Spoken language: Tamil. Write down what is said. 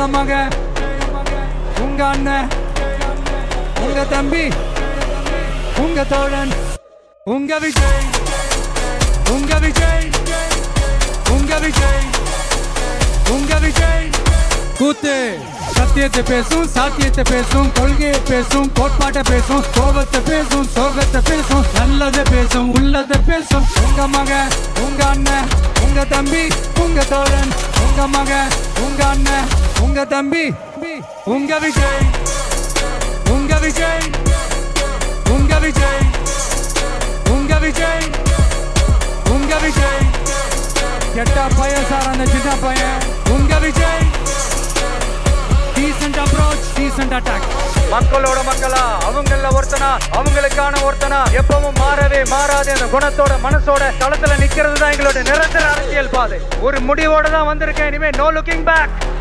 மக உங்க அண்ணன் உங்க தம்பி உங்க தோழன் உங்க விஜய் உங்க விஜய் உங்க விஜய் உங்க விஜய் கூத்து சத்தியத்தை பேசும் சாத்தியத்தை பேசும் கொள்கையை பேசும் கோட்பாட்டை பேசும் கோபத்தை பேசும் சோகத்தை பேசும் நல்லதை பேசும் உள்ளதை பேசும் உங்க மக உங்க அண்ணன் உங்க தம்பி உங்க தோழன் உங்க மக உங்க அண்ணன் உங்க தம்பி உங்க விஜய் உங்க விஜய் உங்க விஜய் உங்க விஜய் உங்க விஜய் கெட்ட பையன் சார் அந்த சின்ன பையன் உங்க Vijay decent approach decent attack மக்களோட மக்களா அவங்கள ஒருத்தனா அவங்களுக்கான ஒருத்தனா எப்பவும் மாறவே மாறாத அந்த குணத்தோட மனசோட களத்துல நிக்கிறது தான் எங்களோட நிரந்தர அரசியல் பாதை ஒரு முடிவோட தான் வந்திருக்கேன் இனிமே நோ லுக்கிங் பேக்